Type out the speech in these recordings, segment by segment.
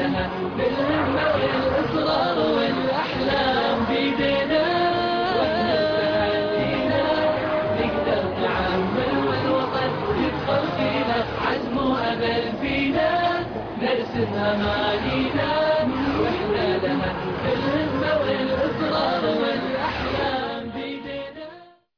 لها بالهمة والإصرار والأحلام بيدينا واحنا بتحدينا نقدر نعمل والوطن يدخل فينا عزم وأمل فينا نرسم أمانينا واحنا لها بالهمة والإصرار والأحلام بيدينا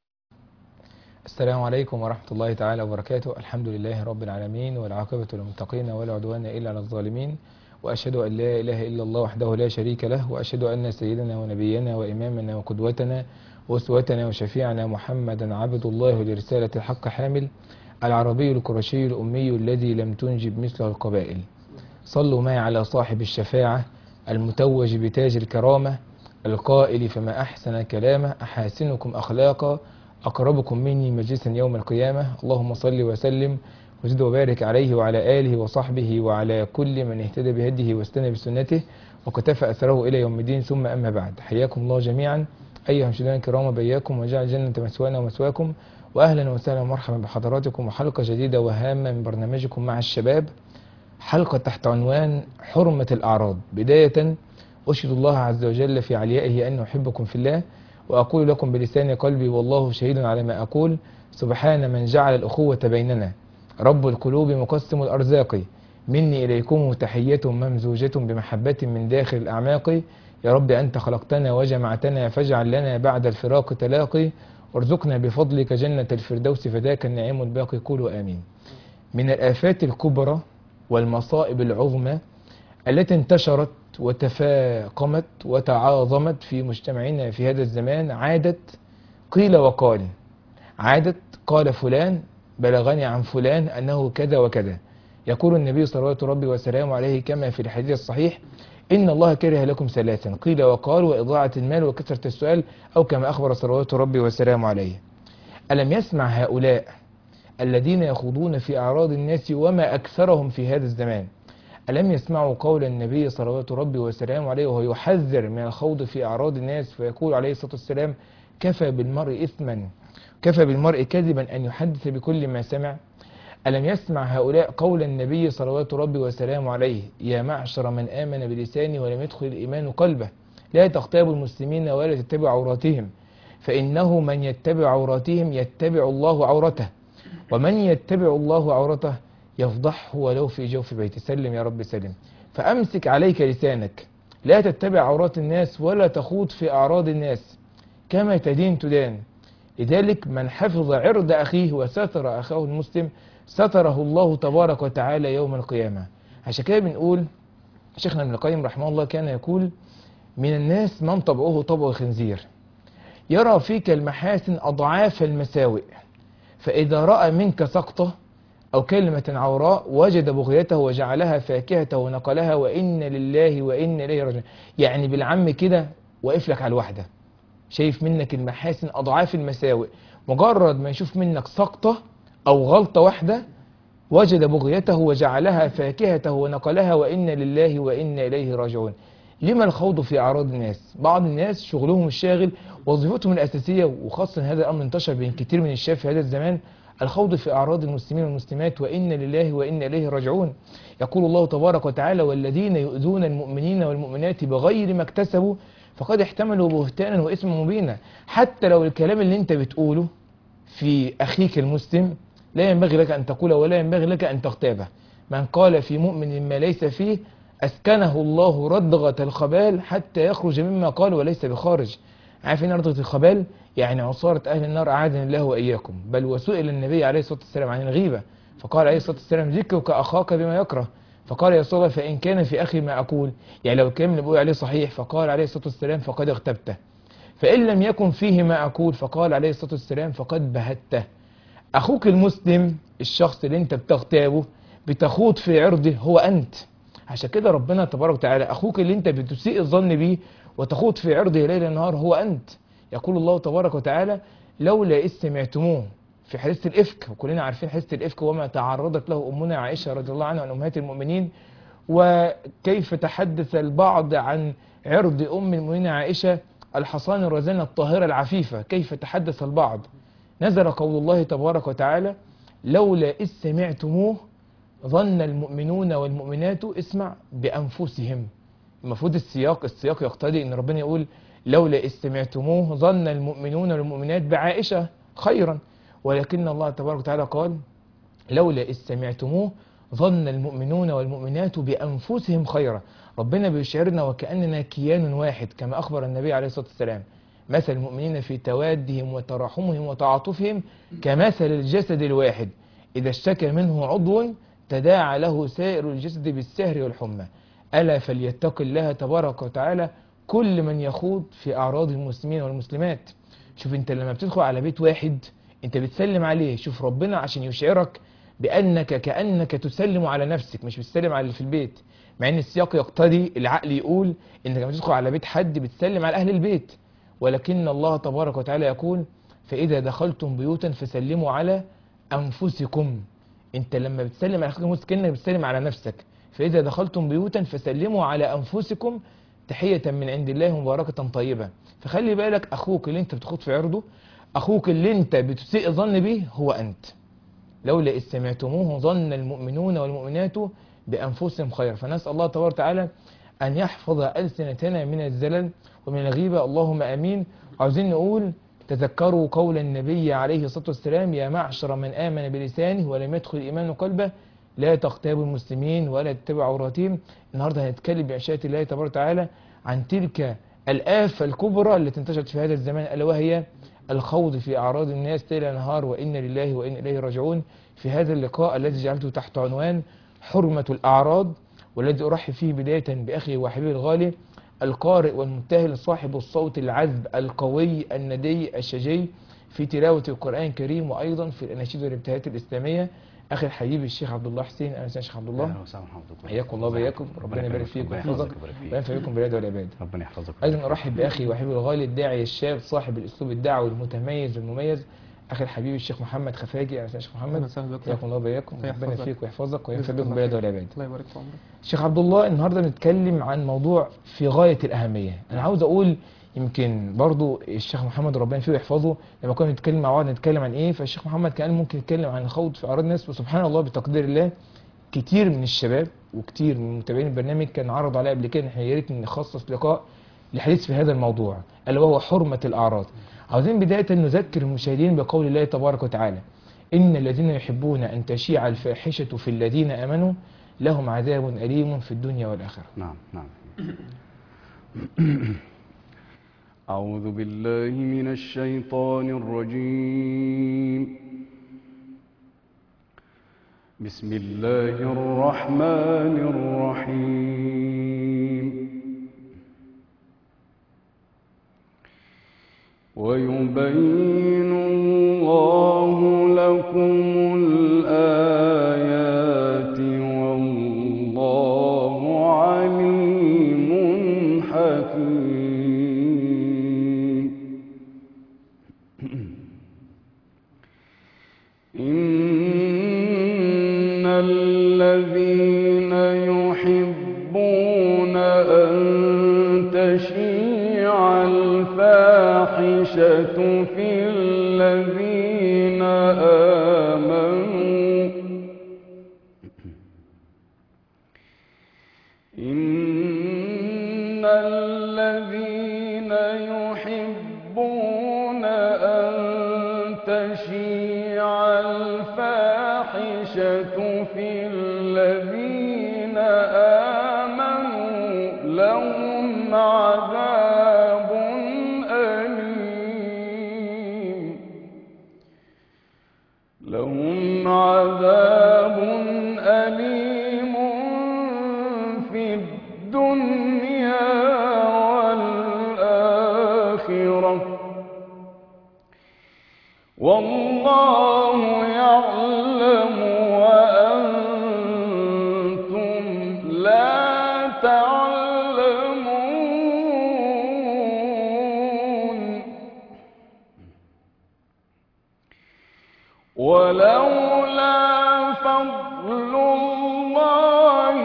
السلام عليكم ورحمة الله تعالى وبركاته الحمد لله رب العالمين والعاقبة للمتقين ولا عدوان إلا على الظالمين وأشهد أن لا إله إلا الله وحده لا شريك له وأشهد أن سيدنا ونبينا وإمامنا وقدوتنا وأسوتنا وشفيعنا محمدا عبد الله لرسالة الحق حامل العربي القرشي الأمي الذي لم تنجب مثله القبائل صلوا معي على صاحب الشفاعة المتوج بتاج الكرامة القائل فما أحسن كلامه أحاسنكم أخلاقا أقربكم مني مجلسا يوم القيامة اللهم صل وسلم وزد وبارك عليه وعلى آله وصحبه وعلى كل من اهتدى بهديه واستنى بسنته وكتفى أثره إلى يوم الدين ثم أما بعد حياكم الله جميعا أيها المشاهدين الكرام بياكم وجعل الجنة مسوانا ومسواكم وأهلا وسهلا ومرحبا بحضراتكم وحلقة جديدة وهامة من برنامجكم مع الشباب حلقة تحت عنوان حرمة الأعراض بداية أشهد الله عز وجل في عليائه أن أحبكم في الله وأقول لكم بلسان قلبي والله شهيد على ما أقول سبحان من جعل الأخوة بيننا رب القلوب مقسم الأرزاق مني إليكم تحية ممزوجة بمحبة من داخل الأعماق يا رب أنت خلقتنا وجمعتنا فاجعل لنا بعد الفراق تلاقي وارزقنا بفضلك جنة الفردوس فذاك النعيم الباقي قولوا آمين من الآفات الكبرى والمصائب العظمى التي انتشرت وتفاقمت وتعاظمت في مجتمعنا في هذا الزمان عادة قيل وقال عادة قال فلان بلغني عن فلان أنه كذا وكذا يقول النبي صلوات ربي وسلامه عليه كما في الحديث الصحيح إن الله كره لكم ثلاثا قيل وقال وإضاعة المال وكثرة السؤال أو كما أخبر صلوات ربي وسلامه عليه ألم يسمع هؤلاء الذين يخوضون في أعراض الناس وما أكثرهم في هذا الزمان ألم يسمعوا قول النبي صلوات ربي وسلامه عليه وهو يحذر من الخوض في أعراض الناس فيقول عليه الصلاة والسلام كفى بالمرء إثما كفى بالمرء كذبا أن يحدث بكل ما سمع ألم يسمع هؤلاء قول النبي صلوات ربي وسلامه عليه يا معشر من آمن بلسانه ولم يدخل الإيمان قلبه لا تغتابوا المسلمين ولا تتبعوا عوراتهم فإنه من يتبع عوراتهم يتبع الله عورته ومن يتبع الله عورته يفضحه ولو في جوف بيته سلم يا رب سلم فأمسك عليك لسانك لا تتبع عورات الناس ولا تخوض في أعراض الناس كما تدين تدان لذلك من حفظ عرض أخيه وستر أخاه المسلم ستره الله تبارك وتعالى يوم القيامة عشان كده بنقول شيخنا ابن القيم رحمه الله كان يقول من الناس من طبعه طبع خنزير يرى فيك المحاسن أضعاف المساوئ فإذا رأى منك سقطة أو كلمة عوراء وجد بغيته وجعلها فاكهة ونقلها وإن لله وإن إليه راجعون يعني بالعم كده واقف لك على الواحدة شايف منك المحاسن أضعاف المساوئ مجرد ما يشوف منك سقطة أو غلطة واحدة وجد بغيته وجعلها فاكهة ونقلها وإن لله وإن إليه راجعون لما الخوض في أعراض الناس بعض الناس شغلهم الشاغل وظيفتهم الأساسية وخاصة هذا الأمر انتشر بين كثير من الشباب في هذا الزمان الخوض في أعراض المسلمين والمسلمات وإن لله وإن إليه راجعون يقول الله تبارك وتعالى والذين يؤذون المؤمنين والمؤمنات بغير ما اكتسبوا فقد احتملوا بهتانا وإثما مبينا حتى لو الكلام اللي انت بتقوله في أخيك المسلم لا ينبغي لك أن تقوله ولا ينبغي لك أن تغتابه من قال في مؤمن ما ليس فيه أسكنه الله ردغة الخبال حتى يخرج مما قال وليس بخارج عارفين ردغة الخبال يعني عصارة أهل النار أعاذنا الله وإياكم بل وسئل النبي عليه الصلاة والسلام عن الغيبة فقال عليه الصلاة والسلام ذكرك أخاك بما يكره فقال يا صلى فإن كان في أخي ما أقول يعني لو الكلام اللي بقول عليه صحيح فقال عليه الصلاة والسلام فقد اغتبته فإن لم يكن فيه ما أقول فقال عليه الصلاة والسلام فقد بهته أخوك المسلم الشخص اللي أنت بتغتابه بتخوض في عرضه هو أنت عشان كده ربنا تبارك وتعالى أخوك اللي أنت بتسيء الظن بيه وتخوض في عرضه ليل نهار هو أنت يقول الله تبارك وتعالى لولا إذ سمعتموه في حديث الإفك وكلنا عارفين حديث الإفك وما تعرضت له أمنا عائشة رضي الله عنها وعن أمهات المؤمنين وكيف تحدث البعض عن عرض أم المؤمنين عائشة الحصان الرزانة الطاهرة العفيفة كيف تحدث البعض نزل قول الله تبارك وتعالى لولا إذ سمعتموه ظن المؤمنون والمؤمنات اسمع بأنفسهم المفروض السياق السياق يقتضي ان ربنا يقول لولا استمعتموه ظن المؤمنون والمؤمنات بعائشة خيرا ولكن الله تبارك وتعالى قال لولا استمعتموه ظن المؤمنون والمؤمنات بأنفسهم خيرا ربنا بيشعرنا وكأننا كيان واحد كما أخبر النبي عليه الصلاة والسلام مثل المؤمنين في توادهم وتراحمهم وتعاطفهم كمثل الجسد الواحد إذا اشتكى منه عضو تداعى له سائر الجسد بالسهر والحمى ألا فليتق الله تبارك وتعالى كل من يخوض في أعراض المسلمين والمسلمات شوف انت لما بتدخل على بيت واحد انت بتسلم عليه شوف ربنا عشان يشعرك بأنك كأنك تسلم على نفسك مش بتسلم على اللي في البيت مع ان السياق يقتضي العقل يقول انك لما تدخل على بيت حد بتسلم على أهل البيت ولكن الله تبارك وتعالى يقول فإذا دخلتم بيوتا فسلموا على أنفسكم انت لما بتسلم على اخوك المسلم كأنك بتسلم على نفسك فإذا دخلتم بيوتا فسلموا على أنفسكم تحية من عند الله مباركة طيبة فخلي بالك أخوك اللي أنت بتخوض في عرضه أخوك اللي أنت بتسيء الظن به هو أنت لولا إذ سمعتموه ظن المؤمنون والمؤمنات بأنفسهم خيرا فنسأل الله تبارك وتعالى أن يحفظ ألسنتنا من الزلل ومن الغيبة اللهم أمين عاوزين نقول تذكروا قول النبي عليه الصلاة والسلام يا معشر من آمن بلسانه ولم يدخل الإيمان قلبه لا تغتابوا المسلمين ولا تتبعوا عوراتهم النهارده هنتكلم بمشيئة الله تبارك وتعالى عن تلك الآفة الكبرى التي انتشرت في هذا الزمان ألا وهي الخوض في أعراض الناس ليل نهار وإن لله وإن إليه راجعون في هذا اللقاء الذي جعلته تحت عنوان حرمة الأعراض والذي أرحب فيه بداية بأخي وحبيبي الغالي القارئ والمبتهل صاحب الصوت العذب القوي الندي الشجي في تلاوة القرآن الكريم وأيضا في الأناشيد والابتهالات الإسلامية أخي الحبيب الشيخ عبد الله حسين أهلا وسهلا شيخ عبد الله اهلا وسهلا حضرتك حياكم الله وبياكم ربنا يبارك فيك ربنا ويحفظك يحفظك ويبارك فيك. وينفع بكم بالعباد والعباد ربنا يحفظك ايضا ارحب باخي وحبيبي الغالي الداعي الشاب صاحب الاسلوب الدعوي المتميز والمميز اخي الحبيب الشيخ محمد خفاجي اهلا وسهلا شيخ اهلا محمد وسهلا بك حياكم الله وبياكم الله ربنا يحفظك. يفيك ويحفظك وينفع جزاك بكم الله بالعباد خير. والعباد الله يبارك في عمرك شيخ عبد الله النهارده بنتكلم عن موضوع في غايه الاهميه انا عاوز اقول يمكن برضو الشيخ محمد ربنا فيه ويحفظه لما كنا بنتكلم مع بعض نتكلم عن ايه فالشيخ محمد كان ممكن يتكلم عن الخوض في اعراض الناس وسبحان الله بتقدير الله كتير من الشباب وكتير من متابعين البرنامج كان عرض عليا قبل كده ان احنا يا ريت نخصص لقاء للحديث في هذا الموضوع الا وهو حرمه الاعراض عاوزين بدايه نذكر المشاهدين بقول الله تبارك وتعالى ان الذين يحبون ان تشيع الفاحشه في الذين امنوا لهم عذاب اليم في الدنيا والاخره نعم نعم أعوذ بالله من الشيطان الرجيم بسم الله الرحمن الرحيم ويبين الله لكم الآيات والله عليم حكيم إن الذين يحبون أن تشيع الفاحشة في الذين آمنوا إن الذين يحبون أن تشيع الفاحشة في الذين آمنوا لهم عذاب أليم لهم عذاب أليم في الدنيا والآخرة والله يعلم وأنتم لا تعلمون ولولا فضل الله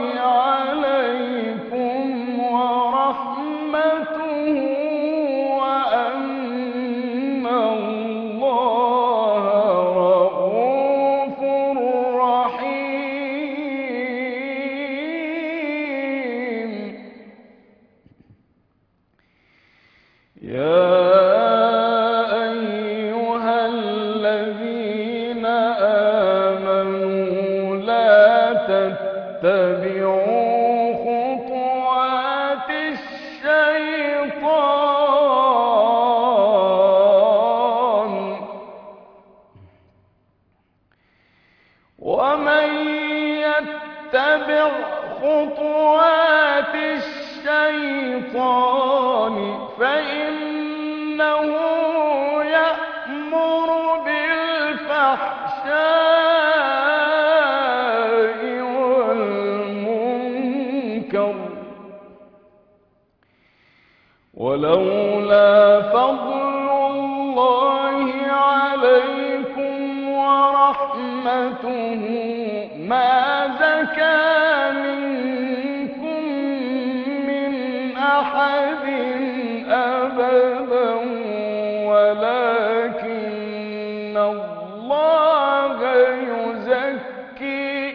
عليكم ورحمته وأن الله رؤوف رحيم خطوات الشيطان ومن يتبع خطوات الشيطان فإنه يأمر بالفحشاء والمنكر ولولا فضل الله عليكم ورحمته ما زكى منكم من أحد أبدا ولكن الله يزكي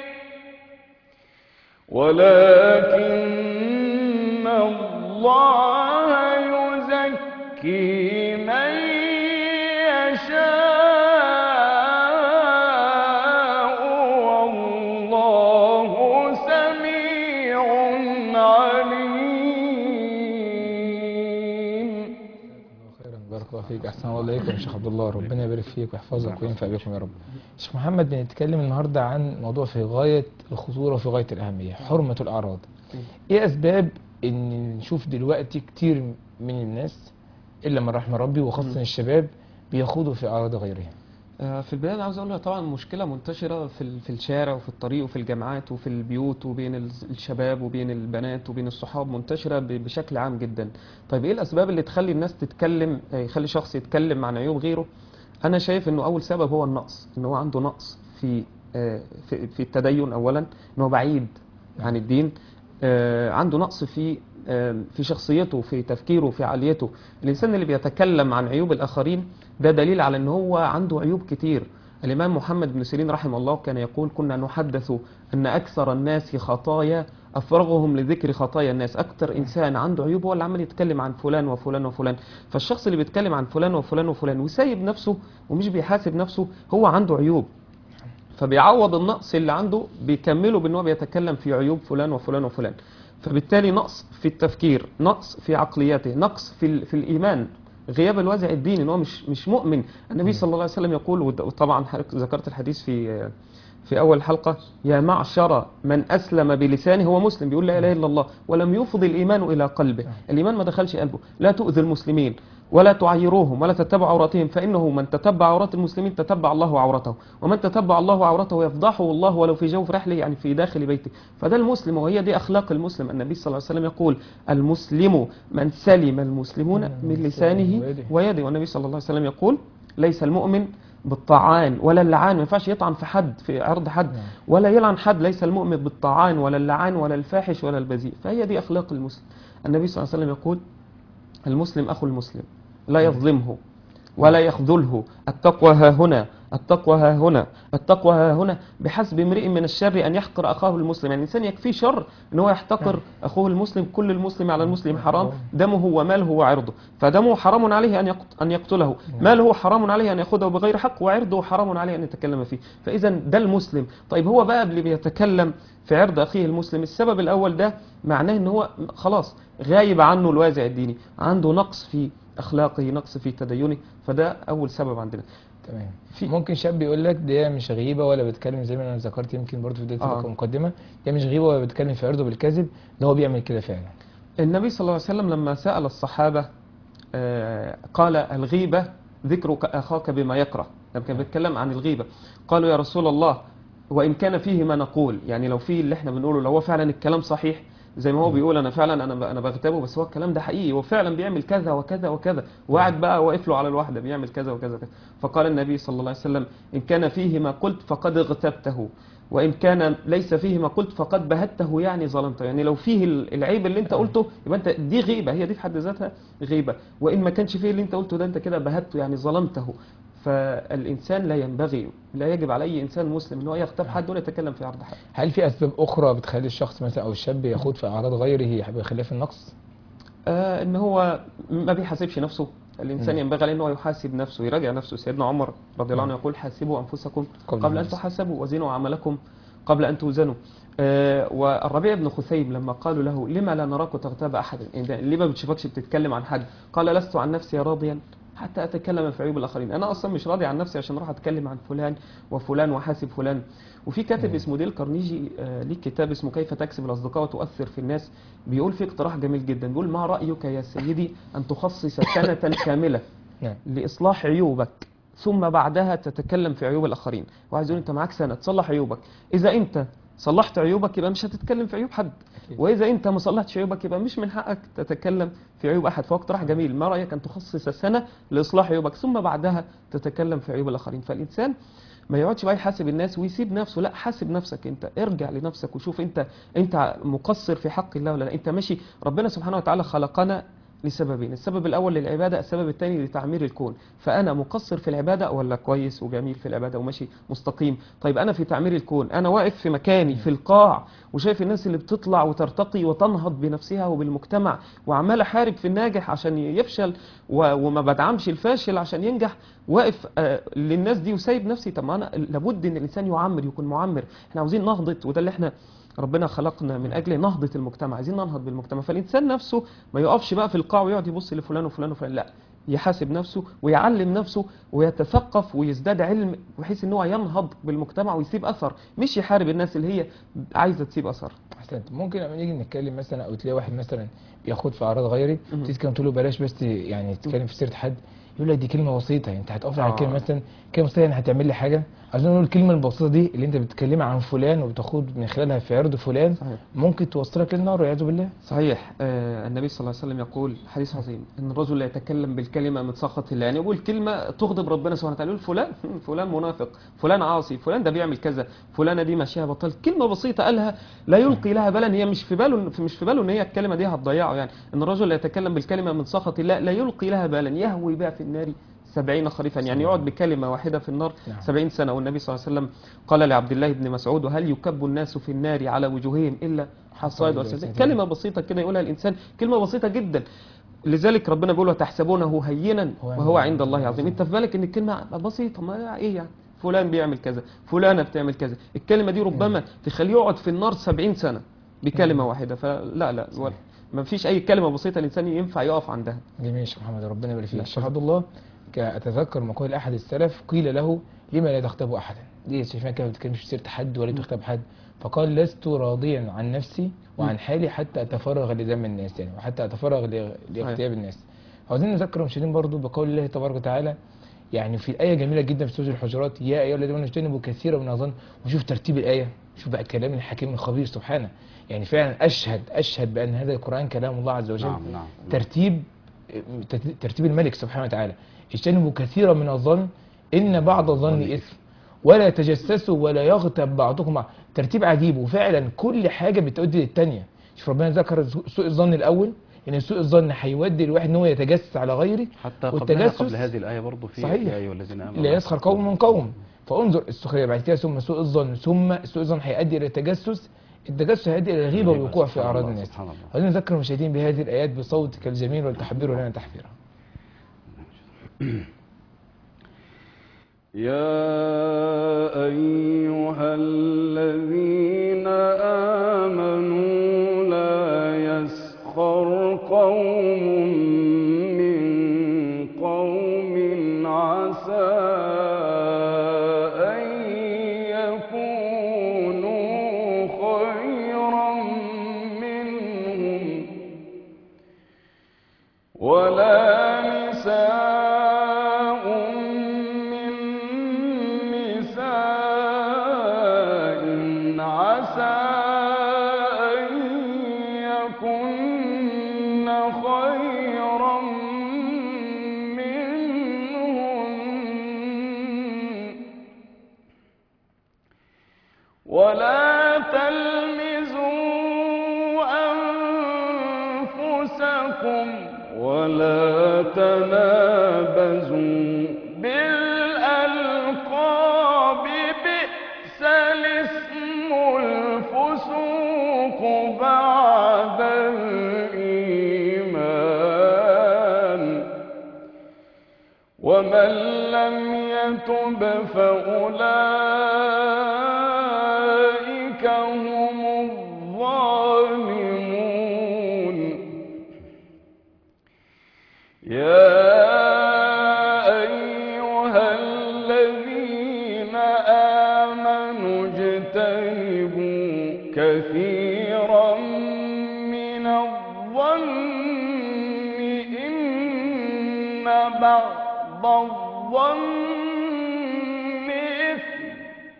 ولكن الله يزكي من يشاء والله سميع عليم خيرا بارك الله فيك احسن الله اليكم يا شيخ عبد الله ربنا يبارك فيك ويحفظك وينفع بكم يا رب شيخ محمد بنتكلم النهارده عن موضوع في غايه الخطوره وفي غايه الاهميه حرمه الاعراض ايه اسباب ان نشوف دلوقتي كتير من الناس الا من رحم ربي وخاصه الشباب بيخوضوا في اعراض غيرهم آه، في البداية أنا عاوز أقول لها طبعا مشكلة منتشرة في ال- في الشارع وفي الطريق وفي الجامعات وفي البيوت وبين ال- الشباب وبين البنات وبين الصحاب منتشرة ب- بشكل عام جدا. طيب إيه الأسباب اللي تخلي الناس تتكلم آه، يخلي شخص يتكلم عن عيوب غيره؟ أنا شايف إنه أول سبب هو النقص، إن هو عنده نقص في آه، في في التدين أولا، إن هو بعيد عن الدين، آه، عنده نقص في آه، في شخصيته في تفكيره في عقليته الإنسان اللي بيتكلم عن عيوب الآخرين ده دليل على أن هو عنده عيوب كتير الإمام محمد بن سيرين رحمه الله كان يقول كنا نحدث أن أكثر الناس خطايا أفرغهم لذكر خطايا الناس أكثر إنسان عنده عيوب هو اللي عمال يتكلم عن فلان وفلان وفلان فالشخص اللي بيتكلم عن فلان وفلان وفلان وسايب نفسه ومش بيحاسب نفسه هو عنده عيوب فبيعوض النقص اللي عنده بيكمله بان هو بيتكلم في عيوب فلان وفلان وفلان فبالتالي نقص في التفكير نقص في عقليته نقص في ال- في الايمان غياب الوازع الديني ان هو مش مش مؤمن النبي صلى الله عليه وسلم يقول وت- وطبعا حضرتك ذكرت الحديث في في اول حلقه يا معشر من اسلم بلسانه هو مسلم بيقول لا اله الا الله ولم يفض الايمان الى قلبه الايمان ما دخلش قلبه لا تؤذي المسلمين ولا تعيروهم ولا تتبع عوراتهم فإنه من تتبع عورات المسلمين تتبع الله عورته ومن تتبع الله عورته يفضحه الله ولو في جوف رحله يعني في داخل بيته فده المسلم وهي دي أخلاق المسلم النبي صلى الله عليه وسلم يقول المسلم من سلم المسلمون من لسانه ويده والنبي صلى الله عليه وسلم يقول ليس المؤمن بالطعان ولا اللعان ما ينفعش يطعن في حد في عرض حد ولا يلعن حد ليس المؤمن بالطعان ولا اللعان ولا الفاحش ولا البذيء فهي دي أخلاق المسلم النبي صلى الله عليه وسلم يقول المسلم أخو المسلم لا يظلمه ولا يخذله التقوى ها هنا التقوى ها هنا التقوى ها هنا بحسب امرئ من الشر أن يحقر أخاه المسلم يعني الإنسان يكفيه شر أن هو يحتقر أخوه المسلم كل المسلم على المسلم حرام دمه وماله وعرضه فدمه حرام عليه أن يقت- أن يقتله ماله حرام عليه أن يأخذه بغير حق وعرضه حرام عليه أن يتكلم فيه فإذا ده المسلم طيب هو بقى اللي بيتكلم في عرض أخيه المسلم السبب الأول ده معناه أن هو خلاص غايب عنه الوازع الديني عنده نقص في أخلاقه نقص في تدينه فده أول سبب عندنا تمام في- ممكن شاب يقول لك ده مش غيبه ولا بيتكلم زي ما انا ذكرت يمكن برضه في بدايه آه. المقدمه ده مش غيبه ولا بيتكلم في عرضه بالكذب ده هو بيعمل كده فعلا النبي صلى الله عليه وسلم لما سأل الصحابة آه، قال الغيبة ذكرك أخاك بما يكره لما كان بيتكلم عن الغيبة قالوا يا رسول الله وإن كان فيه ما نقول يعني لو فيه اللي احنا بنقوله لو هو فعلا الكلام صحيح زي ما هو بيقول انا فعلا انا ب- انا بغتابه بس هو الكلام ده حقيقي هو فعلا بيعمل كذا وكذا وكذا وقاعد بقى واقف له على الواحده بيعمل كذا وكذا وكذا فقال النبي صلى الله عليه وسلم ان كان فيه ما قلت فقد اغتبته وان كان ليس فيه ما قلت فقد بهته يعني ظلمته يعني لو فيه ال- العيب اللي انت قلته يبقى انت دي غيبه هي دي في حد ذاتها غيبه وان ما كانش فيه اللي انت قلته ده انت كده بهته يعني ظلمته فالانسان لا ينبغي لا يجب على اي انسان مسلم ان هو يغتاب حد ولا يتكلم في عرض حد هل في اسباب اخرى بتخلي الشخص مثلا او الشاب يخوض في اعراض غيره بخلاف النقص آه ان هو ما بيحاسبش نفسه الانسان مم. ينبغي عليه ان هو يحاسب نفسه يراجع نفسه سيدنا عمر رضي الله عنه يقول حاسبوا انفسكم قبل قبل ان الناس. تحاسبوا وزنوا عملكم قبل أن توزنوا آه، والربيع بن خثيم لما قالوا له لما لا نراك تغتاب أحدا يعني ده ليه ما بتشوفكش بتتكلم عن حد قال لست عن نفسي راضيا حتى أتكلم في عيوب الآخرين أنا أصلا مش راضي عن نفسي عشان أروح أتكلم عن فلان وفلان وحاسب فلان وفي كاتب اسمه ديل كارنيجي آه، ليه كتاب اسمه كيف تكسب الأصدقاء وتؤثر في الناس بيقول فيه اقتراح جميل جدا بيقول ما رأيك يا سيدي أن تخصص سنة كاملة نعم لإصلاح عيوبك ثم بعدها تتكلم في عيوب الآخرين وعايز يقول أنت معاك سنة تصلح عيوبك إذا أنت صلحت عيوبك يبقى مش هتتكلم في عيوب حد أكيد. وإذا أنت ما صلحتش عيوبك يبقى مش من حقك تتكلم في عيوب أحد فهو اقتراح جميل ما رأيك أن تخصص سنة لإصلاح عيوبك ثم بعدها تتكلم في عيوب الآخرين فالإنسان ما يقعدش بقى يحاسب الناس ويسيب نفسه لا حاسب نفسك انت ارجع لنفسك وشوف انت انت مقصر في حق الله ولا لا انت ماشي ربنا سبحانه وتعالى خلقنا لسببين السبب الأول للعبادة السبب الثاني لتعمير الكون فأنا مقصر في العبادة ولا كويس وجميل في العبادة وماشي مستقيم طيب أنا في تعمير الكون أنا واقف في مكاني في القاع وشايف الناس اللي بتطلع وترتقي وتنهض بنفسها وبالمجتمع وعمال أحارب في الناجح عشان يفشل و- وما بدعمش الفاشل عشان ينجح واقف آه، للناس دي وسايب نفسي طب ما أنا لابد إن الإنسان يعمر يكون معمر احنا عاوزين نهضة وده اللي احنا ربنا خلقنا من اجل نهضه المجتمع عايزين ننهض بالمجتمع فالانسان نفسه ما يقفش بقى في القاع ويقعد يبص لفلان وفلان وفلان لا يحاسب نفسه ويعلم نفسه ويتثقف ويزداد علم بحيث ان هو ينهض بالمجتمع ويسيب اثر مش يحارب الناس اللي هي عايزه تسيب اثر احسنت ممكن لما نيجي نتكلم مثلا او تلاقي واحد مثلا بياخد في اعراض غيري مهم. تيجي تقول له بلاش بس يعني تتكلم في سيره حد يقول لك دي كلمه بسيطه يعني انت هتقف على آه. كلمه مثلا كلمه بسيطه يعني هتعمل لي حاجه عايزين نقول الكلمه البسيطه دي اللي انت بتتكلمها عن فلان وبتاخد من خلالها في عرض فلان صحيح ممكن توصلك للنار والعياذ بالله صحيح آه النبي صلى الله عليه وسلم يقول حديث عظيم ان الرجل لا يتكلم بالكلمه من سخط الله يعني يقول كلمه تغضب ربنا سبحانه وتعالى يقول فلان فلان منافق فلان عاصي فلان ده بيعمل كذا فلانه دي ماشيه بطل كلمه بسيطه قالها لا يلقي لها بالا هي مش في باله مش في باله ان هي الكلمه دي هتضيعه يعني ان الرجل لا يتكلم بالكلمه من سخط الله لا يلقي لها بالا يهوي بها في النار سبعين خريفا يعني يقعد بكلمة واحدة في النار نعم. سبعين سنة والنبي صلى الله عليه وسلم قال لعبد الله بن مسعود هل يكب الناس في النار على وجوههم إلا حصائد وسلسلة كلمة بسيطة كده يقولها الإنسان كلمة بسيطة جدا لذلك ربنا بيقول وتحسبونه هينا هو وهو عند عند الله الله عظيم عظيم. انت في بالك ان الكلمة بسيطة ما ايه يعني فلان بيعمل كذا فلانة بتعمل كذا الكلمة دي ربما تخليه يقعد في النار سبعين سنة بكلمة واحدة فلا لا ولا- ما فيش أي كلمة بسيطة الإنسان ينفع يقف عندها جميل يا شيخ محمد ربنا يبارك فيك لا، شيخ عبد الله ك- اتذكر مقال احد السلف قيل له لما لا تغتاب احدا ليه شايفين كده ما بتتكلمش في سيره حد ولا تغتاب حد فقال لست راضيا عن نفسي وعن حالي حتى اتفرغ لذم الناس يعني وحتى اتفرغ ل- لاغتياب الناس عاوزين نذكر المشاهدين برضو بقول الله تبارك وتعالى يعني في آية جميلة جدا في سورة الحجرات يا أيها الذين آمنوا اجتنبوا كثيرا من الظن وشوف ترتيب الآية شوف بقى كلام الحكيم الخبير سبحانه يعني فعلا أشهد أشهد بأن هذا القرآن كلام الله عز وجل نعم نعم ترتيب ترتيب الملك سبحانه وتعالى اجتنبوا كثيرا من الظن ان بعض الظن اثم ولا تجسسوا ولا يغتب بعضكم بعض ترتيب عجيب وفعلا كل حاجه بتؤدي للثانيه شوف ربنا ذكر سوء الظن الاول ان سوء الظن هيودي الواحد ان هو يتجسس على غيره حتى قبلها والتجسس قبل هذه الآية برضه في صحيح. يا أيها الذين آمنوا لا يسخر قوم من قوم فانظر السخريه بعد كده ثم سوء الظن ثم سوء الظن هيؤدي الى التجسس التجسس هيؤدي الى الغيبه والوقوع في سبحان اعراض الله، الناس سبحان الله. عايزين نذكر المشاهدين بهذه الايات بصوتك الجميل ولتحبروا لنا تحبيرا يا أيها الذين آمنوا لا يسخر قوم من قوم عسى أن يكونوا خيرا منهم ولا نساء من نساء عسى أن يكن خيرا منهن ولا تلمزوا أنفسكم ولا تنابزوا بالألقاب بئس الاسم الفسوق بعد الإيمان ومن لم يتب فأولئك يا أيها الذين آمنوا اجتنبوا كثيرا من الظن إن بعض الظن إثم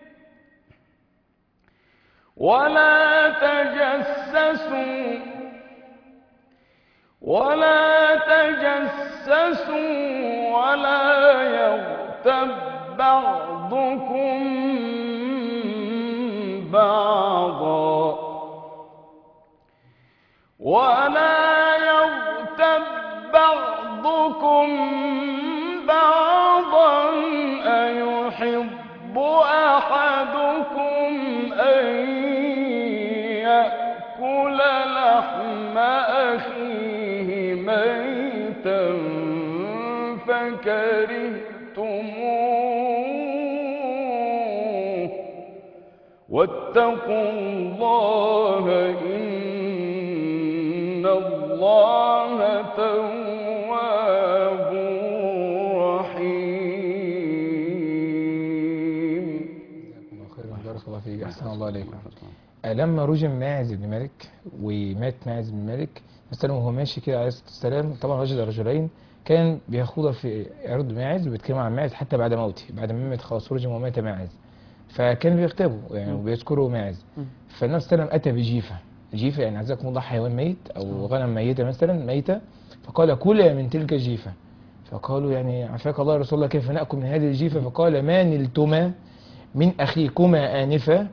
ولا تجسسوا ولا تجسسوا ولا يغتب بعضكم بعضا ولا يغتب بعضكم بعضا أيحب أحدكم أن يأكل لحم أخيه ميتا فكرهتموه واتقوا الله إن الله تواب رحيم الله خير بارك الله فيك احسن الله عليكم آه، لما رجم ماعز بن مالك ومات ماعز بن مالك مثلا وهو ماشي كده عليه الصلاه والسلام طبعا رجل رجلين كان بيخوض في عرض ماعز وبيتكلم عن ماعز حتى بعد موته بعد ما مات خلاص رجم ومات ماعز فكان بيغتابه يعني مم. وبيذكروا ماعز مم. فالنبي صلى الله عليه وسلم اتى بجيفه جيفه يعني عزكم الله حيوان ميت او غنم ميته مثلا ميته فقال كل من تلك الجيفه فقالوا يعني عافاك الله يا رسول الله كيف ناكل من هذه الجيفه فقال ما نلتما من اخيكما انفا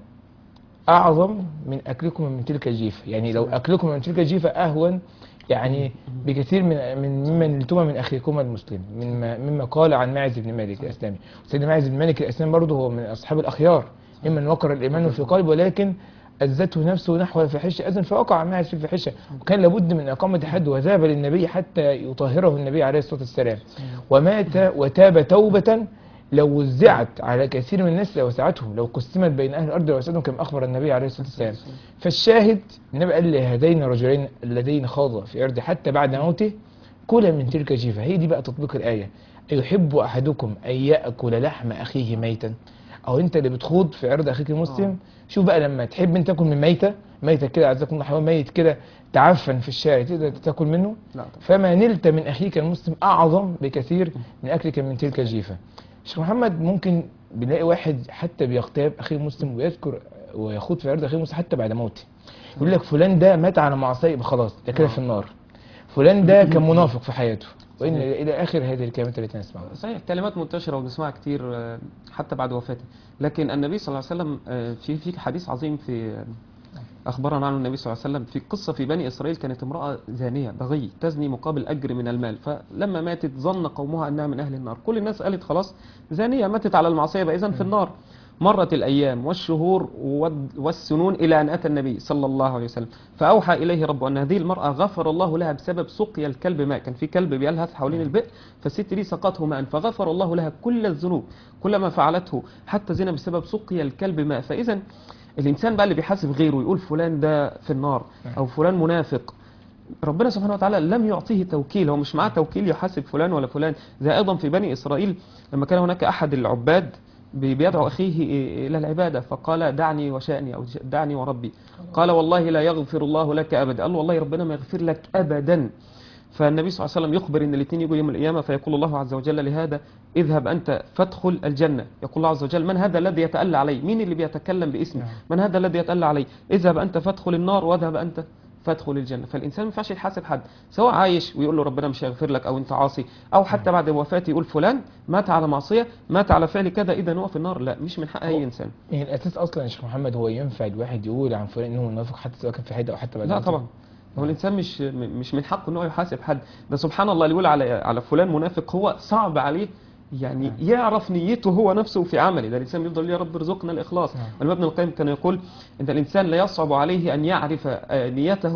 اعظم من اكلكم من تلك الجيفه يعني لو اكلكم من تلك الجيفه اهون يعني بكثير من من مما نلتما من اخيكما المسلم مما مما قال عن ماعز بن مالك الاسلامي سيدنا ماعز بن مالك الاسلامي برضه هو من اصحاب الاخيار ممن وقر الايمان في قلبه ولكن أزته نفسه نحو الفاحشة أذن فوقع ماعز في الفاحشة وكان لابد من إقامة حد وذهب للنبي حتى يطهره النبي عليه الصلاة والسلام ومات وتاب توبة لو وزعت على كثير من الناس لوسعتهم لو قسمت بين أهل الأرض لوسعتهم كما أخبر النبي عليه الصلاة والسلام فالشاهد النبي قال لهذين الرجلين اللذين خاضا في أرض حتى بعد موته كل من تلك جيفة هي دي بقى تطبيق الآية أيحب أحدكم أن يأكل لحم أخيه ميتا أو أنت اللي بتخوض في عرض أخيك المسلم شوف بقى لما تحب أنت تاكل من ميتة ميتة كده عزكم الله حيوان ميت كده تعفن في الشارع تقدر تاكل منه لا طبعا فما نلت من أخيك المسلم أعظم بكثير من أكلك من تلك الجيفة شيخ محمد ممكن بنلاقي واحد حتى بيغتاب أخيه المسلم ويذكر ويخوض في عرض أخيه المسلم حتى بعد موته يقول لك فلان ده مات على معصية يبقى خلاص ده كده في النار فلان ده كان منافق في حياته وإن صحيح. إلى آخر هذه الكلمات التي نسمعها صحيح كلمات منتشرة وبنسمعها كتير آه، حتى بعد وفاته لكن النبي صلى الله عليه وسلم آه، في في حديث عظيم في آه، أخبرنا عنه النبي صلى الله عليه وسلم في قصة في بني إسرائيل كانت امرأة زانية بغي تزني مقابل أجر من المال فلما ماتت ظن قومها أنها من أهل النار كل الناس قالت خلاص زانية ماتت على المعصية بقى إذن في النار مرت الأيام والشهور والد- والسنون إلى أن أتى النبي صلى الله عليه وسلم فأوحى إليه ربه أن هذه المرأة غفر الله لها بسبب سقيا الكلب ماء كان في كلب بيلهث حوالين البئر فالست دي سقته ماء فغفر الله لها كل الذنوب كل ما فعلته حتى زنا بسبب سقيا الكلب ماء فإذا الإنسان بقى اللي بيحاسب غيره يقول فلان ده في النار أو فلان منافق ربنا سبحانه وتعالى لم يعطيه توكيل هو مش معاه توكيل يحاسب فلان ولا فلان زي أيضا في بني إسرائيل لما كان هناك أحد العباد بي- بيدعو أخيه إلى العبادة فقال دعني وشأني أو دعني وربي قال والله لا يغفر الله لك أبدا قال له والله ربنا ما يغفر لك أبدا فالنبي صلى الله عليه وسلم يخبر ان الاثنين يجوا يوم القيامه فيقول الله عز وجل لهذا اذهب انت فادخل الجنه يقول الله عز وجل من هذا الذي يتألى علي مين اللي بيتكلم باسمي نعم. من هذا الذي يتألى علي اذهب انت فادخل النار واذهب انت فادخل الجنه فالانسان ما ينفعش يحاسب حد سواء عايش ويقول له ربنا مش هيغفر لك او انت عاصي او حتى بعد وفاته يقول فلان مات على معصيه مات على فعل كذا اذا هو في النار لا مش من حق اي انسان يعني الأساس أصلا يا شيخ محمد هو ينفع الواحد يقول عن فلان إنه منافق حتى سواء كان في حياته أو حتى بعد لا موته؟ طبعا هو الانسان مش م- مش من حقه ان هو يحاسب حد ده سبحان الله اللي يقول على على فلان منافق هو صعب عليه يعني يعرف نيته هو نفسه في عمله ده الانسان بيفضل يا رب ارزقنا الاخلاص نعم. الإمام ابن القيم كان يقول ان الانسان لا يصعب عليه ان يعرف آه، نيته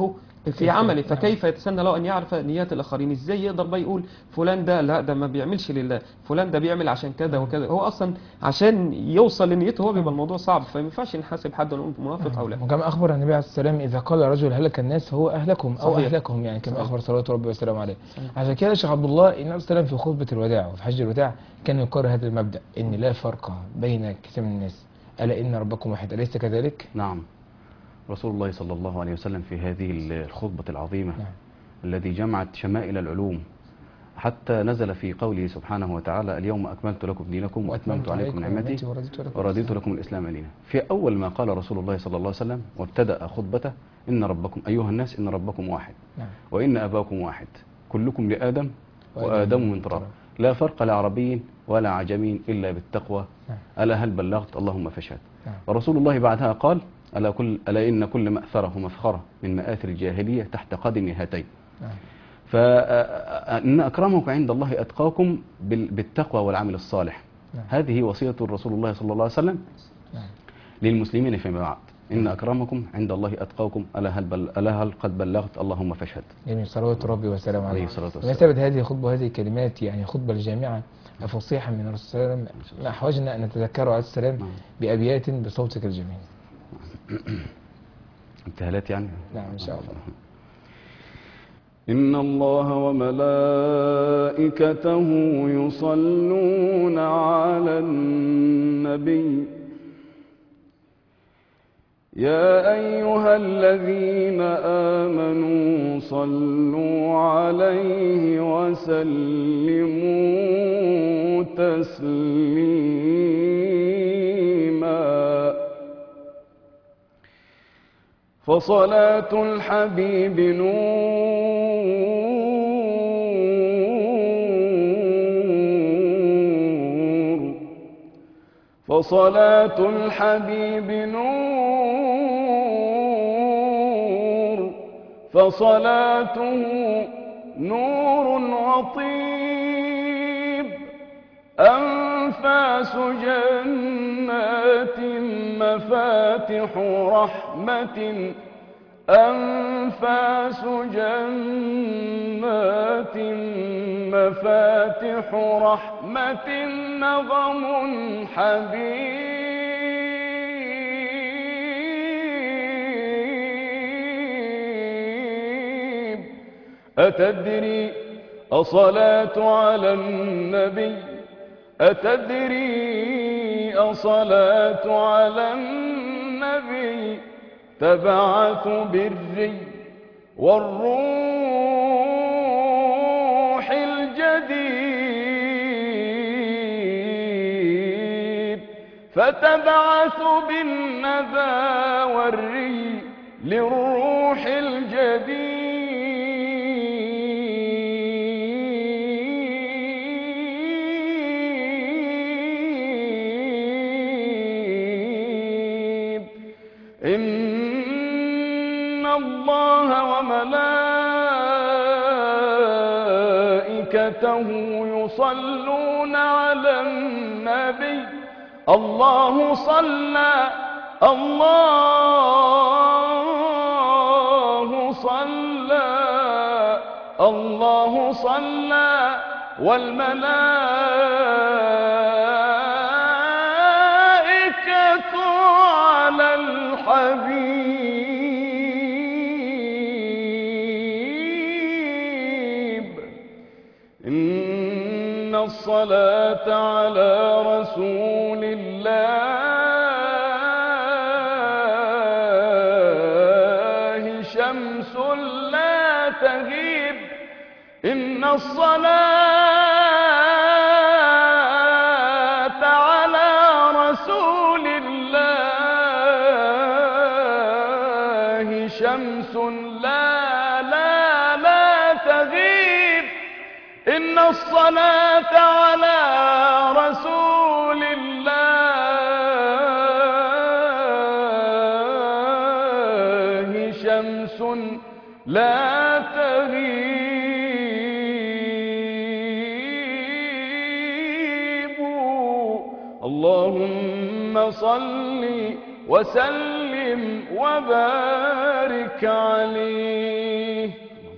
في عمله فكيف يتسنى له ان يعرف نيات الاخرين ازاي يقدر بقى يقول فلان ده لا ده ما بيعملش لله فلان ده بيعمل عشان كذا وكذا هو اصلا عشان يوصل لنيته هو بيبقى الموضوع صعب فما ينفعش نحاسب حد ونقول منافق او لا وكما اخبر النبي عليه السلام اذا قال رجل هلك الناس فهو اهلكهم او صحيح. اهلكهم يعني كما صحيح. اخبر صلوات ربي وسلامه عليه عشان كده الشيخ عبد الله النبي عليه السلام في خطبه الوداع وفي حج الوداع كان يقرر هذا المبدا ان لا فرق بين كثير من الناس الا ان ربكم واحد اليس كذلك؟ نعم رسول الله صلى الله عليه وسلم في هذه الخطبة العظيمة نعم. الذي جمعت شمائل العلوم حتى نزل في قوله سبحانه وتعالى اليوم أكملت لكم دينكم وأتممت عليكم نعمتي ورضيت لكم ورضيت لكم الإسلام دينا في أول ما قال رسول الله صلى الله عليه وسلم وابتدأ خطبته إن ربكم أيها الناس إن ربكم واحد نعم وإن أباكم واحد كلكم لآدم وآدم وآدم من تراب لا فرق لعربي ولا عجمي إلا بالتقوى نعم. ألا هل بلغت اللهم فاشهد نعم. ورسول الله بعدها قال ألا, كل ألا إن كل مأثرة ومفخرة من مآثر الجاهلية تحت قدم هاتين نعم فإن أكرمكم عند الله أتقاكم بال- بالتقوى والعمل الصالح نعم. هذه وصية رسول الله صلى الله عليه وسلم نعم للمسلمين فيما بعد إن أكرمكم عند الله أتقاكم ألا هل, بل ألا هل قد بلغت اللهم فاشهد جميل صلوات ربي وسلامه عليه عليه الصلاة والسلام. بمثابة هذه الخطبة وهذه الكلمات يعني خطبة الجامعة فصيحة من الرسول صلى الله عليه وسلم ما أحوجنا أن نتذكره عليه السلام نعم. بأبيات بصوتك الجميل ابتهالات يعني نعم إن شاء الله إن الله وملائكته يصلون على النبي يا أيها الذين آمنوا صلوا عليه وسلموا تسليما فصلاة الحبيب نور فصلاة الحبيب نور فصلاته نور وطيب أنفاس جنات مفاتح رحمة أنفاس جنات مفاتح رحمة نغم حبيب أتدري أصلاة على النبي أتدري أصلاة على النبي تبعث بالري والروح الجديد فتبعث بالندى والري للروح الجديد إن الله وملائكته يصلون على النبي الله صلى الله صلى الله صلى والملائكة على الحبيب إن الصلاة على رسول الله شمس لا تغيب إن الصلاة على رسول الله شمس لا لا لا تغيب إن الصلاة على رسول الله شمس لا تغيب اللهم صل وسلم وبارك عليه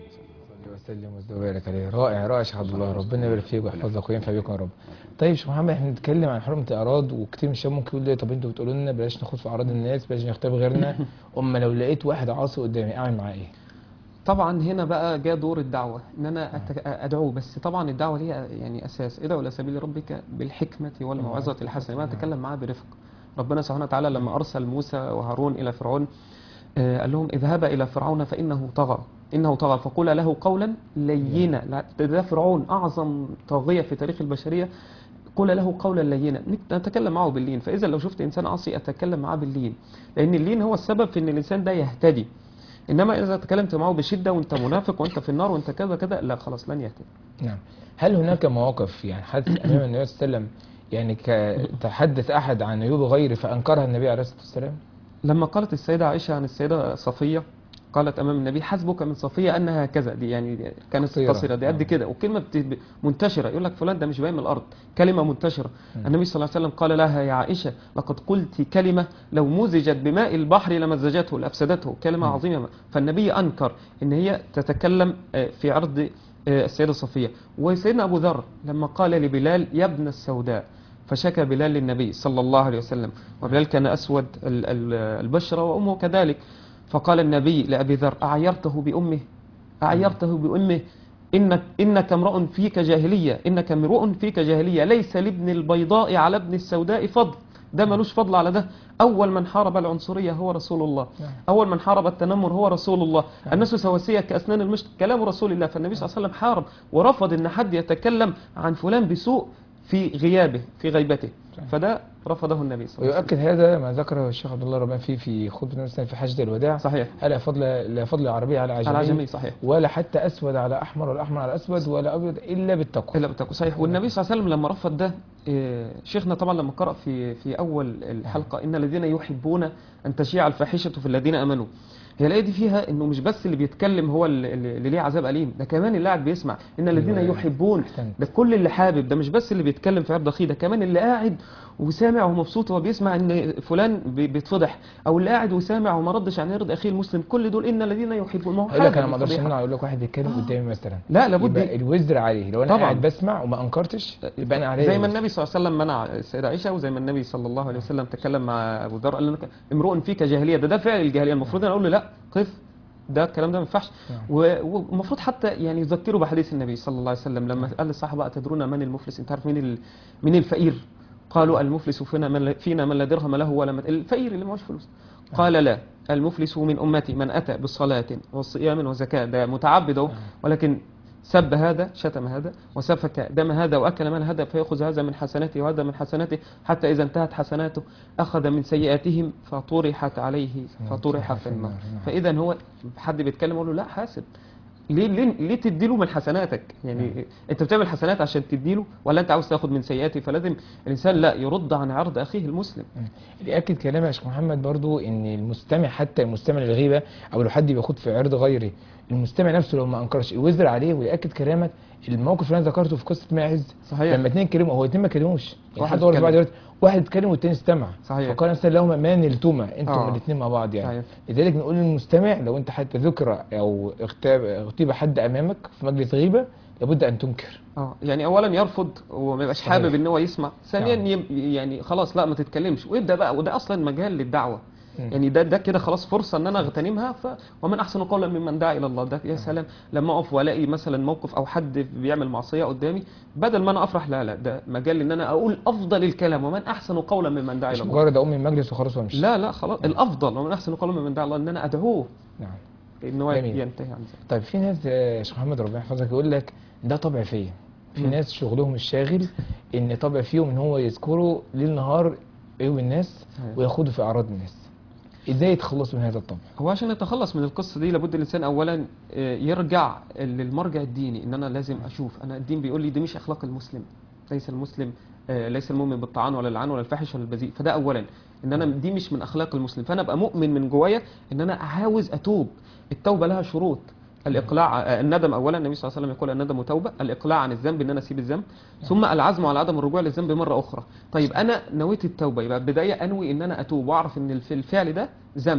صلى وسلم وبارك عليه رائع رائع يا شيخ عبد الله ربنا يبارك فيك ويحفظك وينفع بيكم يا رب طيب يا شيخ محمد احنا بنتكلم عن حرمه الاعراض وكتير من الشباب ممكن يقول لي طب انتوا بتقولوا لنا بلاش ناخد في اعراض الناس بلاش نختار غيرنا اما لو لقيت واحد عاصي قدامي اعمل معاه ايه؟ طبعا هنا بقى جاء دور الدعوة ان انا أتك- ادعوه بس طبعا الدعوة ليها يعني اساس ادعو الى سبيل ربك بالحكمة والموعظة الحسنة ما اتكلم معاه برفق ربنا سبحانه وتعالى لما ارسل موسى وهارون الى فرعون آه، قال لهم اذهبا الى فرعون فانه طغى انه طغى فقولا له قولا لينا لا، ده- ده فرعون اعظم طاغية في تاريخ البشرية قل له قولا لينا نك- نتكلم معه باللين فاذا لو شفت انسان عاصي اتكلم معاه باللين لان اللين هو السبب في ان الانسان ده يهتدي انما اذا تكلمت معه بشده وانت منافق وانت في النار وانت كذا كذا لا خلاص لن يهتدي نعم هل هناك مواقف يعني حدث امام النبي صلى الله عليه وسلم يعني ك- تحدث احد عن عيوب غيره فانكرها النبي عليه الصلاه والسلام؟ لما قالت السيده عائشه عن السيده صفيه قالت امام النبي حسبك من صفيه انها كذا دي يعني كانت قصيرة. قصيره دي قد آه. كده وكلمه بت- منتشره يقول لك فلان ده مش باين من الارض كلمه منتشره النبي صلى الله عليه وسلم قال لها يا عائشه لقد قلت كلمه لو مزجت بماء البحر لمزجته لافسدته كلمه مم. عظيمه فالنبي انكر ان هي تتكلم آه، في عرض آه، السيده صفيه وسيدنا ابو ذر لما قال لبلال يا ابن السوداء فشكى بلال للنبي صلى الله عليه وسلم وبلال كان أسود ال- ال- البشرة وأمه كذلك فقال النبي لأبي ذر أعيرته بأمه أعيرته بأمه إنك, إنك امرؤ فيك جاهلية إنك امرؤ فيك جاهلية ليس لابن البيضاء على ابن السوداء فضل ده ملوش فضل على ده أول من حارب العنصرية هو رسول الله نعم. أول من حارب التنمر هو رسول الله الناس سواسية كأسنان المشط كلام رسول الله فالنبي صلى الله عليه وسلم حارب ورفض أن حد يتكلم عن فلان بسوء في غيابه في غيبته صحيح. فده رفضه النبي صلى الله عليه ويؤكد هذا ما ذكره الشيخ عبد الله ربان فيه في خطبه النبي صلى الله عليه وسلم في حجه الوداع وسلم صحيح لا فضل لا فضل عربي على عجمي على عجمي صحيح ولا حتى اسود على احمر ولا احمر على اسود ولا ابيض الا بالتقوى الا بالتقوى صحيح والنبي صلى الله عليه وسلم لما رفض ده إيه، شيخنا طبعا لما قرأ في في اول الحلقه ان الذين يحبون ان تشيع الفاحشه في الذين امنوا هي الايه دي فيها انه مش بس اللي بيتكلم هو اللي اللي ليه عذاب اليم ده كمان اللي قاعد بيسمع ان الذين أيوة. يحبون أحسنت. ده كل اللي حابب ده مش بس اللي بيتكلم في عرض اخيه ده كمان اللي قاعد وسامع ومبسوط وهو بيسمع ان فلان بي- بيتفضح او اللي قاعد وسامع وما ردش عن عرض اخيه المسلم كل دول ان الذين يحبون ما هو هقول لك انا حابب ما اقدرش الفضيحة. امنع اقول لك واحد بيتكلم قدامي مثلا لا لابد يبقى الوزر عليه لو انا طبعاً. قاعد بسمع وما انكرتش يبقى انا عليه زي ما وزر. النبي صلى الله عليه وسلم منع السيدة عائشة وزي ما النبي صلى الله عليه وسلم تكلم مع أبو ذر قال له امرؤ فيك جاهلية ده ده فعل الجاهلية المفروض أنا أقول له لا قف ده الكلام ده ما ينفعش نعم. و- والمفروض حتى يعني يذكروا بحديث النبي صلى الله عليه وسلم لما قال للصحابة أتدرون من المفلس أنت عارف مين ال... مين الفقير قالوا المفلس فينا من لا- فينا من لا درهم له ولا مت... الفقير اللي معهوش فلوس قال لا المفلس من أمتي من أتى بصلاة وصيام وزكاة ده متعبد أهو ولكن سب هذا شتم هذا وسفك دم هذا وأكل مال هذا فيأخذ هذا من حسناته وهذا من حسناته حتى إذا انتهت حسناته أخذ من سيئاتهم فطرحت عليه فطرح في النار فإذا هو حد بيتكلم يقول له لا حاسب ليه ليه ليه تديله من حسناتك يعني انت بتعمل حسنات عشان تديله ولا انت عاوز تاخد من سيئاته فلازم الانسان لا يرد عن عرض اخيه المسلم اللي ياكد كلامي يا شيخ محمد برضو ان المستمع حتى المستمع للغيبه او لو حد بيخوض في عرض غيري المستمع نفسه لو ما انكرش الوزر عليه وياكد كلامك الموقف اللي انا ذكرته في قصه ماعز صحيح. لما اتنين كلموا هو اتنين ما كلموش يعني واحد حد ورا اتكلم. بعض دلوقتي واحد اتكلم والتاني استمع صحيح. فقال مثلا لهما ما نلتما انتم آه. الاثنين مع بعض يعني صحيح. لذلك نقول للمستمع لو انت حتى ذكر او اغتاب اغتيب حد امامك في مجلس غيبه لابد ان تنكر اه يعني اولا يرفض وما يبقاش صحيح. حابب ان هو يسمع ثانيا نعم. يب- يعني خلاص لا ما تتكلمش ويبدا بقى وده اصلا مجال للدعوه مم. يعني ده ده كده خلاص فرصه ان انا اغتنمها ف ومن احسن قولا ممن دعا الى الله ده يا سلام لما اقف والاقي مثلا موقف او حد بيعمل معصيه قدامي بدل ما انا افرح لا لا ده مجال ان انا اقول افضل الكلام ومن احسن قولا ممن دعا مش الى الله مجرد اقوم من المجلس وخلاص وامشي لا لا خلاص الافضل ومن احسن قولا ممن دعا الله ان انا ادعوه نعم ان هو جميل. ينتهي عن ذلك طيب في ناس آه، يا شيخ محمد ربنا يحفظك يقول لك ده طبع فيا في مم. ناس شغلهم الشاغل ان طبع فيهم ان هو يذكروا ليل نهار عيوب الناس صحيح. ويخوضوا في اعراض الناس ازاي يتخلصوا من هذا الطبع هو عشان يتخلص من القصه دي لابد الانسان اولا آه، يرجع للمرجع الديني ان انا لازم اشوف انا الدين بيقول لي دي مش اخلاق المسلم ليس المسلم آه، ليس المؤمن بالطعان ولا اللعان ولا الفاحش ولا البذيء فده اولا ان انا دي مش من اخلاق المسلم فانا ابقى مؤمن من جوايا ان انا عاوز اتوب التوبه لها شروط الاقلاع آه، الندم اولا النبي صلى الله عليه وسلم يقول الندم توبه الاقلاع عن الذنب ان انا اسيب الذنب ثم العزم على عدم الرجوع للذنب مره اخرى طيب انا نويت التوبه يبقى بدايه انوي ان انا اتوب واعرف ان الف- الفعل ده ذنب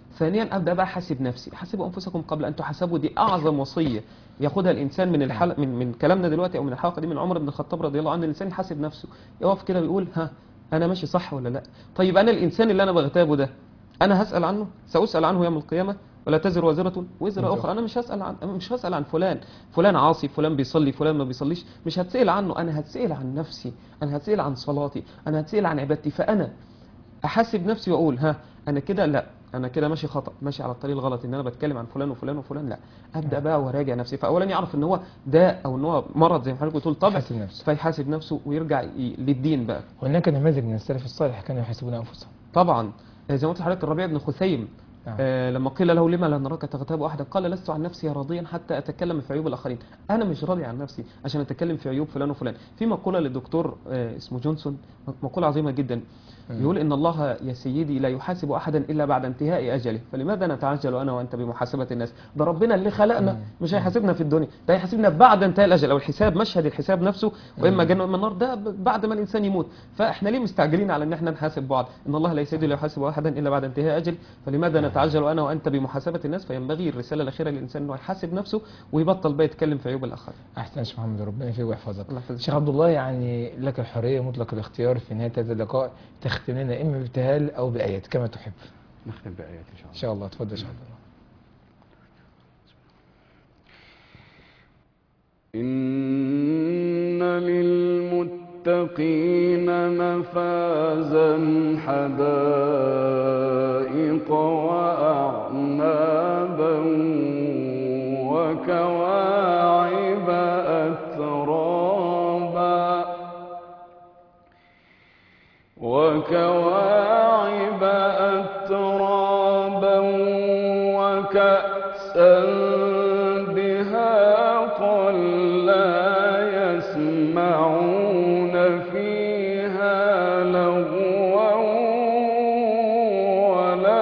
ثانيا ابدا بقى احاسب نفسي حاسبوا انفسكم قبل ان تحاسبوا دي اعظم وصيه ياخدها الانسان من الحلقه من من كلامنا دلوقتي او من الحلقه دي من عمر بن الخطاب رضي الله عنه الانسان يحاسب نفسه يقف كده ويقول ها انا ماشي صح ولا لا طيب انا الانسان اللي انا بغتابه ده انا هسال عنه ساسال عنه يوم القيامه ولا تزر وازرة وزر أخرى أنا مش هسأل عن مش هسأل عن فلان فلان عاصي فلان بيصلي فلان ما بيصليش مش هتسأل عنه أنا هتسأل عن نفسي أنا هتسأل عن صلاتي أنا هتسأل عن عبادتي فأنا أحاسب نفسي وأقول ها أنا كده لا أنا كده ماشي خطأ ماشي على الطريق الغلط إن أنا بتكلم عن فلان وفلان وفلان لا أبدأ بقى وأراجع نفسي فأولا يعرف إن هو ده أو إن هو مرض زي ما حضرتك بتقول طبع يحاسب نفسه. فيحاسب نفسه ويرجع ي- للدين بقى وهناك نماذج من السلف الصالح كانوا يحاسبون انفسهم طبعا آه، زي ما قلت لحضرتك الربيع بن خثيم نعم. آه لما قيل له لما لا نراك تغتاب احدا قال لست عن نفسي راضيا حتى اتكلم في عيوب الاخرين انا مش راضي عن نفسي عشان اتكلم في عيوب فلان وفلان في مقوله للدكتور آه اسمه جونسون مقوله عظيمه جدا يقول ان الله يا سيدي لا يحاسب احدا الا بعد انتهاء اجله فلماذا نتعجل انا وانت بمحاسبه الناس ده ربنا اللي خلقنا مش هيحاسبنا في الدنيا ده هيحاسبنا بعد انتهاء الاجل او الحساب مشهد الحساب نفسه واما جنه واما النار ده ب- بعد ما الانسان يموت فاحنا ليه مستعجلين على ان احنا نحاسب بعض ان الله لا يسيد لا يحاسب احدا الا بعد انتهاء اجل فلماذا نتعجل انا وانت بمحاسبه الناس فينبغي الرساله الاخيره للانسان انه يحاسب نفسه ويبطل بقى يتكلم في عيوب الاخرين احسن يا شيخ محمد ربنا يفيك ويحفظك الله يحفظك. شيخ عبد الله يعني لك الحريه مطلق الاختيار في نهايه هذا اللقاء تختم لنا اما بابتهال او بايات كما تحب نختم بآيات إن شاء ان الله شاء الله تفضل يا شيخ عبد الله إن للمتقين مفازا حدائق وأعنابا وكواعب أترابا وكواعب أترابا وكأسا دهاقا لا يسمعون فيها لغوا ولا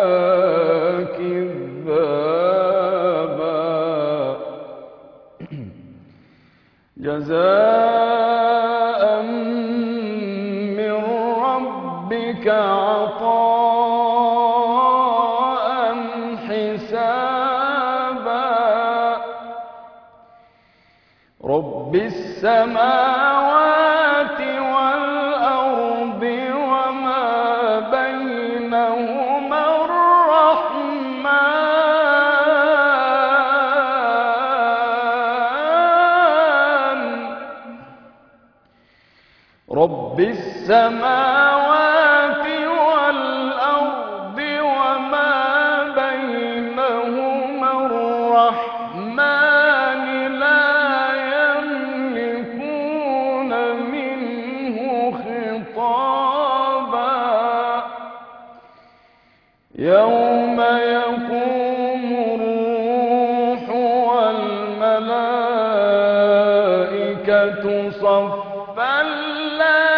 كذابا جزاء من ربك عطاء حسابا رب السماوات والأرض وما بينهما الرحمن رب السماوات والأرض وما بينهما الرحمن لا يملكون منه خطابا يوم يقوم الروح والملائكة صفا لا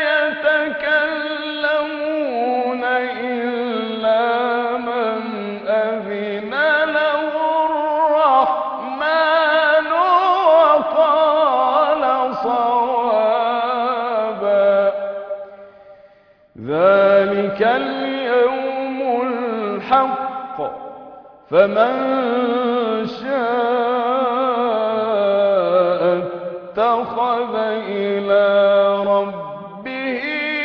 يتكلمون إلا من أذن له الرحمن وقال صوابا ذلك اليوم الحق فمن شاء اتخذ إلى ربه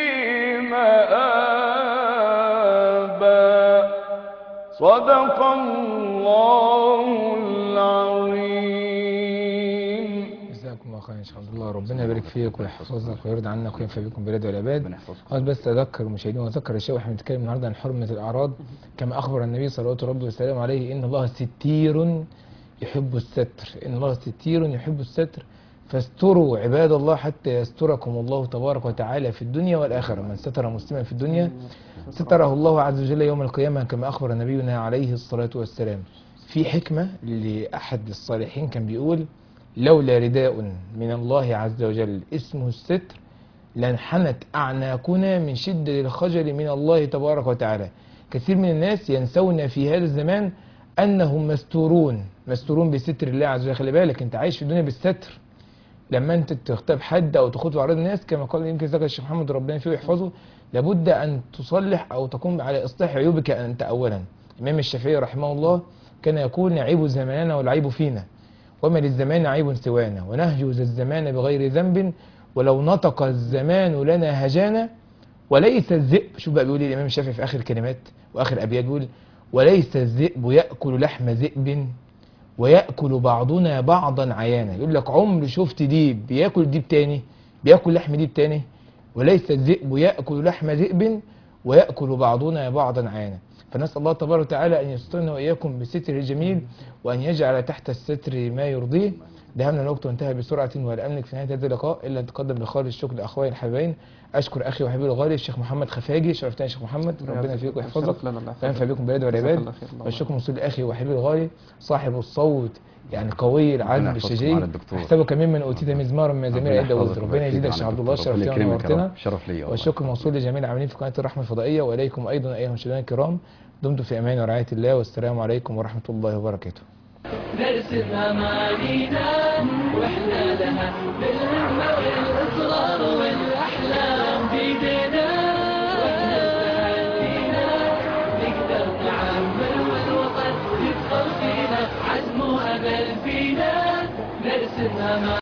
مآبا صدق الله العظيم جزاكم الله خيرا ان شاء الله ربنا يبارك فيك ويحفظك ويرضى عنك وينفع بكم بلاد والعباد ربنا يحفظكم. عاوز بس اذكر المشاهدين واذكر الشيخ واحنا بنتكلم النهارده عن حرمه الاعراض كما اخبر النبي صلوات ربي وسلامه عليه ان الله ستير يحب الستر ان الله ستير يحب الستر فاستروا عباد الله حتى يستركم الله تبارك وتعالى في الدنيا والاخره من ستر مسلما في الدنيا ستره الله عز وجل يوم القيامه كما اخبر نبينا عليه الصلاه والسلام في حكمه لاحد الصالحين كان بيقول لولا رداء من الله عز وجل اسمه الستر لانحنت أعناقنا من شدة الخجل من الله تبارك وتعالى كثير من الناس ينسون في هذا الزمان أنهم مستورون مستورون بستر الله عز وجل خلي بالك أنت عايش في الدنيا بالستر لما أنت تغتاب حد أو تخوض في أعراض الناس كما قال يمكن ذكر الشيخ محمد ربنا فيه يحفظه لابد أن تصلح أو تقوم على إصلاح عيوبك أنت أولا الإمام الشافعي رحمه الله كان يقول نعيب زماننا والعيب فينا وما للزمان عيب سوانا ونهجز الزمان بغير ذنب ولو نطق الزمان لنا هجانا وليس الذئب شوف بقى بيقول إيه الإمام الشافعي في آخر كلمات وآخر أبيات بيقول وليس الذئب يأكل لحم ذئب ويأكل بعضنا بعضا عيانا يقول لك عمر شفت ديب بياكل ديب تاني بياكل لحم ديب تاني وليس الذئب يأكل لحم ذئب ويأكل بعضنا بعضا عيانا فنسأل الله تبارك وتعالى أن يسترنا وإياكم بستر الجميل وأن يجعل تحت الستر ما يرضيه دهمنا الوقت وانتهى بسرعة ولا أملك في نهاية هذا اللقاء إلا أن أتقدم بخالص الشكر لأخواني الحبايبين أشكر أخي وحبيبي الغالي الشيخ محمد خفاجي شرفتني يا شيخ محمد ربنا يفيك ويحفظك شرف لنا الله وينفع يحفظك. بكم بلاد جزاك والعباد الله خير. الله والشكر موصول لاخي وحبيبي الغالي صاحب الصوت يعني قوي العذب ربنا يحفظكم الشجي على الدكتور. احسبك ممن اوتيت مزمارا من مزامير ربنا عند داوود يحفظك ربنا ويبارك يزيدك فيك شيخ على عبد الله الدكتور. شرفتنا ربنا يكرمك يا ونورتنا رب. شرف لي والله. والشكر موصول لجميع العاملين في قناه الرحمه الفضائيه واليكم ايضا ايها المشاهدين الكرام دمتم في امان ورعايه الله والسلام عليكم ورحمه الله وبركاته نرسم أمانينا وإحنا لها بالهمة والإصرار والأحلام بيدنا وإحنا استعدينا نقدر نعمل والوطن يدخل فينا عزم وأمل فينا نرسم أمانينا